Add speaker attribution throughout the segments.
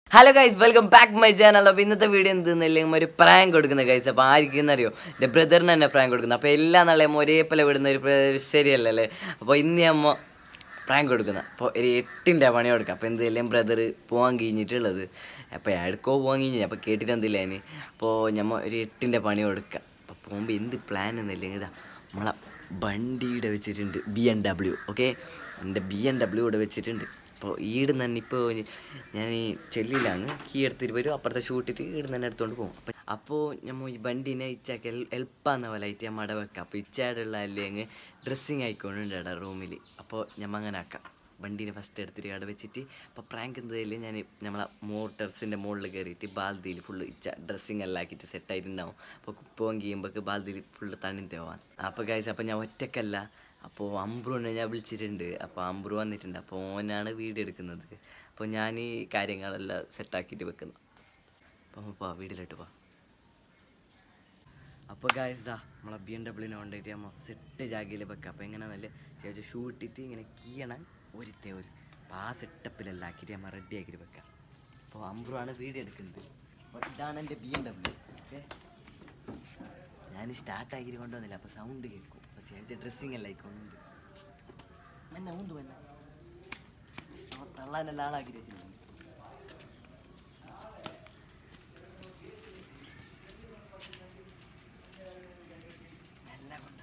Speaker 1: Hello guys welcome back my channel അപ്പോൾ ഇന്നത്തെ video എന്തെന്നില്ലെങ്കിൽ ഒരു പ്രാങ്ക് കൊടുക്കുന്ന ഗൈസ് അപ്പോൾ ആയിരിക്കും അറിയോ എൻ്റെ ബ്രദറിന് തന്നെ പ്രാങ്ക് കൊടുക്കുന്നത് അപ്പോൾ എല്ലാ നാളെയും ഒരേ പോലെ വിടുന്ന ഒരു പ്ര- ശരിയല്ലല്ലേ അപ്പോൾ ഇന്ന് അമ്മ പ്രാങ്ക് കൊടുക്കുന്നത് അപ്പോൾ ഒരു എട്ടിൻ്റെ പണി കൊടുക്കാം അപ്പോൾ എന്തെങ്കിലും ബ്രദർ പോകാൻ കഴിഞ്ഞിട്ടുള്ളത് അപ്പോൾ എവിടേക്കോ പോകാൻ കഴിഞ്ഞു അപ്പോൾ കേട്ടിട്ട് എന്തില്ല അതിന് അപ്പോൾ ഞമ്മ ഒരു എട്ടിൻ്റെ പണി കൊടുക്കാം അപ്പോൾ പോകുമ്പോൾ എന്ത് പ്ലാൻ എന്നില്ലെങ്കിൽ ഇതാ നമ്മളെ വണ്ടിയുടെ വെച്ചിട്ടുണ്ട് ബി എം ഡബ്ല്യു ഓക്കെ എൻ്റെ ബി എം ഡബ്ല്യു ഇവിടെ വെച്ചിട്ടുണ്ട് അപ്പോൾ ഈട് തന്നെ ഇപ്പോൾ ഞാൻ ഈ ചെല്ലിലാണ് കീ എടുത്തിട്ട് വരും അപ്പുറത്തെ ഷൂട്ടിട്ട് ഈട് തന്നെ എടുത്തുകൊണ്ട് പോകും അപ്പം അപ്പോൾ നമ്മൾ ഈ വണ്ടീനെ ഇച്ചാക്ക് എളുപ്പമാകുന്ന പോലെ ആയിട്ട് നമ്മൾ വെക്കാം അപ്പോൾ ഇച്ചാടുള്ള അല്ലെങ്കിൽ ഡ്രസ്സിങ് ആയിക്കൊണ്ടുണ്ട് ഇവിടെ റൂമിൽ അപ്പോൾ ഞമ്മ അങ്ങനെ ആക്കാം വണ്ടീനെ ഫസ്റ്റ് എടുത്തിട്ട് അവിടെ വെച്ചിട്ട് അപ്പോൾ പ്രാങ്ക് എന്തതിൽ ഞാൻ നമ്മളെ മോട്ടർസിൻ്റെ മുകളിൽ കയറിയിട്ട് ബാൽദിയിൽ ഫുള്ള് ഇച്ച ഡ്രസ്സിങ് എല്ലാം ആക്കിയിട്ട് സെറ്റായിട്ടുണ്ടാവും അപ്പോൾ പോകാൻ കഴിയുമ്പോൾ ബാൽദിയിൽ ഫുള്ള് തണിന്ന് പോവാൻ അപ്പോൾ കാഴ്ച അപ്പോൾ ഞാൻ ഒറ്റക്കല്ല അപ്പോൾ അമ്പ്രുവിനെ ഞാൻ വിളിച്ചിട്ടുണ്ട് അപ്പോൾ അമ്പ്രു വന്നിട്ടുണ്ട് അപ്പോൾ ഓനാണ് വീഡിയോ എടുക്കുന്നത് അപ്പോൾ ഞാൻ ഈ കാര്യങ്ങളെല്ലാം സെറ്റാക്കിയിട്ട് വെക്കുന്നു അപ്പോൾ പോ വീഡിയോയിലോട്ട് പോ അപ്പോൾ ഗായ്സ് ദാ നമ്മളെ ബി എം ഡബ്ല്യൂനെ കൊണ്ടുപോയിട്ട് നമ്മൾ സെറ്റ് ജാഗയിൽ വെക്കാം അപ്പോൾ എങ്ങനെ നല്ല ചേച്ചി ഷൂ ഇട്ടിട്ട് ഇങ്ങനെ കീയണം ഒരുത്തേ ഒരു അപ്പോൾ ആ സെറ്റപ്പിലെല്ലാം ആക്കിയിട്ട് നമ്മൾ റെഡി ആക്കിയിട്ട് വെക്കാം അപ്പോൾ അമ്പ്രു ആണ് വീഡിയോ എടുക്കുന്നത് അപ്പോൾ ഇതാണ് എൻ്റെ ബി എം ഡബ്ല്യു ഓക്കെ ഞാൻ സ്റ്റാർട്ടാക്കിയിട്ട് കൊണ്ടുവന്നില്ല അപ്പോൾ സൗണ്ട് കേൾക്കും അപ്പോൾ ചേച്ചി ഡ്രസ്സിങ് എല്ലാം ആയിക്കൊണ്ട് മന്ന ഊന്ത് മന്ന തള്ളാനെല്ലാം ആളാക്കി വെച്ചിട്ടുണ്ട് എല്ലാം കൊണ്ട്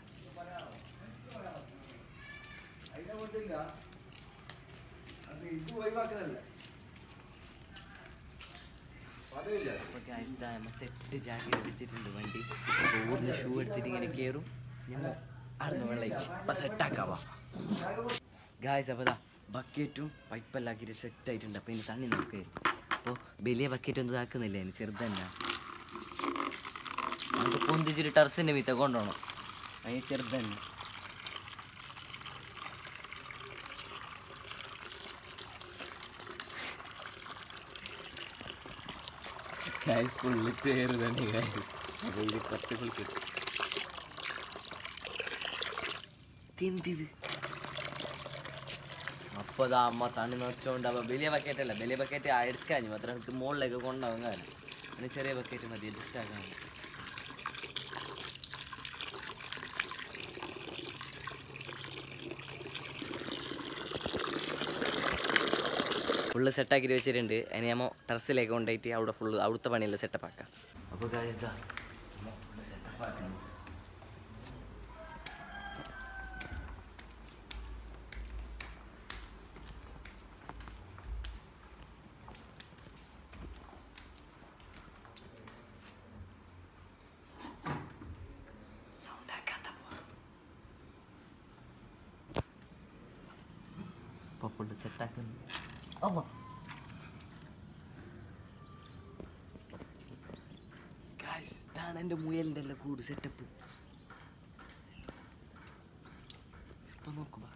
Speaker 1: അപ്പോൾ guys, ദാ നമ്മ സെറ്റ് ജാക്കി വെച്ചിട്ടുണ്ട് വണ്ടി അപ്പോൾ ഊർന്ന് ഷൂ എടുത്തിട്ട് ഇങ്ങനെ കയറും ഞമ്മ അവിടുന്ന് വെള്ളം അപ്പം സെറ്റാക്കാവാ ഗായ്സ് അപ്പോൾ ദാ ബക്കറ്റും പൈപ്പെല്ലാം ആക്കിയിട്ട് സെറ്റ് ആയിട്ടുണ്ട് അപ്പോൾ ഇനി തണ്ണി നോക്ക് അപ്പോൾ വലിയ ബക്കറ്റ് ഒന്നും ആക്കുന്നില്ല ഇനി ചെറുത് തന്നെ നമുക്ക് പൊന്തിച്ചിട്ട് ടെറസിൻ്റെ വീത്ത കൊണ്ടുപോകണം അതിന് ചെറുത് തന്നെ ഗായ്സ് ഫുള്ള് ചേറ് തന്നെ ഗായ്സ് അപ്പോൾ ഇത് കുറച്ച് കുളിക്കും എന്തിത് അപ്പോൾ അതാ അമ്മ തണ്ണി നിറച്ചുകൊണ്ട് അപ്പോൾ വലിയ ബക്കറ്റ് അല്ല വലിയ ബക്കറ്റ് എടുക്കാൻ മാത്രം ഇത് മുകളിലേക്ക് കൊണ്ടുപോകാൻ കാരണം പിന്നെ ചെറിയ ബക്കറ്റ് മതി അഡ്ജസ്റ്റ് ആക്കാൻ ഫുള്ള് സെറ്റാക്കി വെച്ചിട്ടുണ്ട് അതിന് നമ്മൾ ടെറസിലേക്ക് കൊണ്ടുപോയിട്ട് അവിടെ ഫുള്ള് അവിടുത്തെ പണിയെല്ലാം സെറ്റപ്പ് ആക്കാം അപ്പോൾ ഫുള്ള് സെറ്റപ്പ് ആക്കണം സൗണ്ട് ആക്കാത്ത അപ്പോൾ ഫുള്ള് സെറ്റാക്കുന്നു അമ്മ ഗായ്സ് ഇതാണ് എൻ്റെ മുയലിൻ്റെ എല്ലാം കൂട് സെറ്റപ്പ് ഇപ്പൊ നോക്കുമ്പോ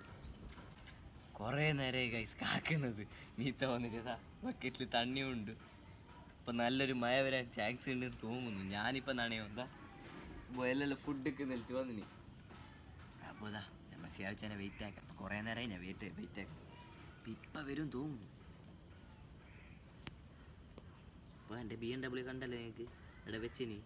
Speaker 1: കുറേ നേരമായി ഗൈസ് കാക്കുന്നത് മീത്ത വന്നിട്ട് ഇതാ ബക്കറ്റിൽ തണ്ണിയുണ്ട് ഇപ്പൊ നല്ലൊരു മഴ വരാൻ ചാൻസ് ഉണ്ടെന്ന് തോന്നുന്നു ഞാനിപ്പോ നനയോ എന്താ മുയലെല്ലാം ഫുഡൊക്കെ നിലത്ത് വന്നിനി അപ്പോൾ ഇതാ നമ്മൾ ശിയാഴ്ചനെ വെയിറ്റ് ആക്കാം അപ്പോൾ കുറേ നേരമായി ഞാൻ വെയിറ്റ് വെയിറ്റ് ആക്കാം അപ്പം ഇപ്പം വരും തോന്നുന്നു അപ്പോൾ എൻ്റെ ബി എം ഡബ്ല്യു കണ്ടല്ലോ നിങ്ങൾക്ക് ഇവിടെ വെച്ചിനി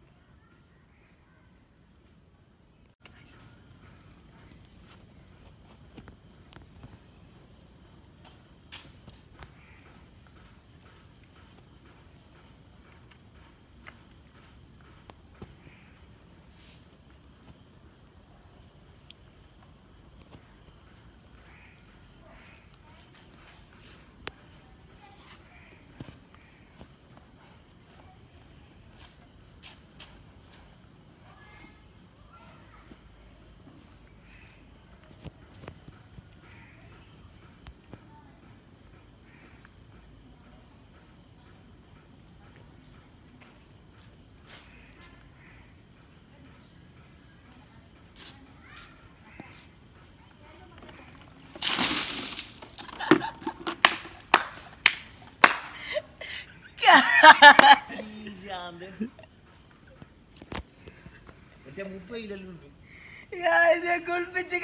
Speaker 1: കുളിപ്പിച്ച്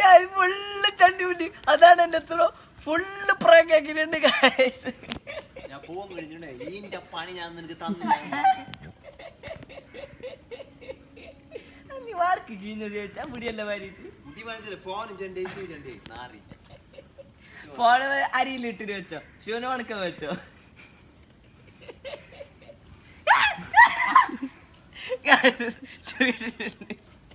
Speaker 1: ഫുള്ള് ചണ്ടി കുട്ടി അതാണ് എന്റെ എത്ര ഫുള്ള് പ്രാങ്ക് ആക്കിയിട്ടുണ്ട് ഗായ്സ്
Speaker 2: ഞാൻ പോവാൻ കഴിഞ്ഞിട്ടുണ്ടേ ഈന്റെ പണി ഞാൻ നിനക്ക് തന്നില്ല
Speaker 1: നീ വാർക്ക് കീഞ്ഞത് ചോദിച്ചാ മുടിയല്ല വാരിട്ട്
Speaker 2: മുടി വാങ്ങിച്ചില്ല ഫോണും ചെണ്ടേ ചെണ്ടേ നാറി
Speaker 1: ഫോണ് അരിയിലിട്ടിട്ട് വെച്ചോ ശിവന് ഉണക്കം വെച്ചോ Guys, ശിവനിട്ടുണ്ട്.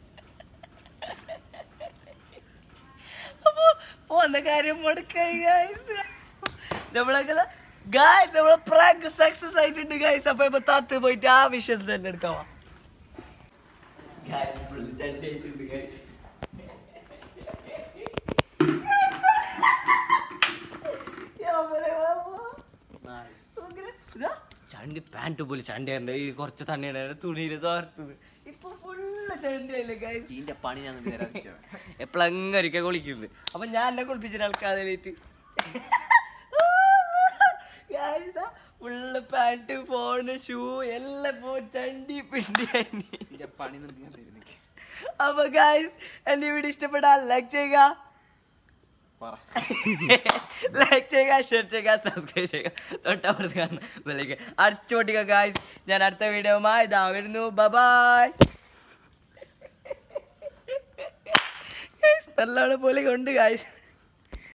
Speaker 1: അപ്പൊ പോന്ന കാര്യം മുടക്കായി ഗായ്സ് നമ്മളൊക്കെ ഗായ്സ് നമ്മളെ പ്രാങ്ക് സക്സസ് ആയിട്ടുണ്ട് ഗായ്സ് അപ്പൊ ഇപ്പൊ താത്ത് പോയിട്ട് ആ വിഷയം തന്നെ എടുക്കാവാ ഗായ്സ് ഫുള്ള് ചണ്ടി ആയിട്ടുണ്ട് ഗായ്സ് ചണ്ടി പാൻറ് പോലെ ചണ്ടിയുണ്ട് ഈ കുറച്ച് തണ്ണിയാണ് തുണിയിൽ തോർത്തത് ഇപ്പൊ ഫുള്ള് ചണ്ടിയല്ലേ ഗായ്സ്
Speaker 2: ഈന്റെ പണി ഞാൻ നിനക്ക് തരാൻ പറ്റുമോ?
Speaker 1: എപ്പോഴങ്ങ് ഒരിക്കൽ കുളിക്കുന്നത് അപ്പൊ ഞാൻ എന്നെ കുളിപ്പിച്ചിട്ട് ആൾക്കാരിലേറ്റ് ഫുള്ള് പാൻറ് ഫോണ് ഷൂ എല്ലാം പോ ചണ്ടി പിണ്ടി
Speaker 2: ഈന്റെ പണി നിനക്ക് ഞാൻ തരും നിനക്ക്.
Speaker 1: അപ്പൊ ഗായ്സ് എന്റെ വീഡിയോ ഇഷ്ടപ്പെട്ടാൽ ലൈക്ക് ചെയ്യുക
Speaker 2: പറ
Speaker 1: ലൈക്ക് ചെയ്യുക ഷെയർ ചെയ്യുക സബ്സ്ക്രൈബ് ചെയ്യുക തൊട്ടപ്പുറത്ത് കാണുന്ന ബെല്ലേക്ക് അടിച്ചു പൊട്ടിക്കുക ഗായ്സ് ഞാൻ അടുത്ത വീഡിയോമായി ഇതാ വരുന്നു ബബായ് നല്ലോണം പോലെ കൊണ്ട് ഗായ്സ്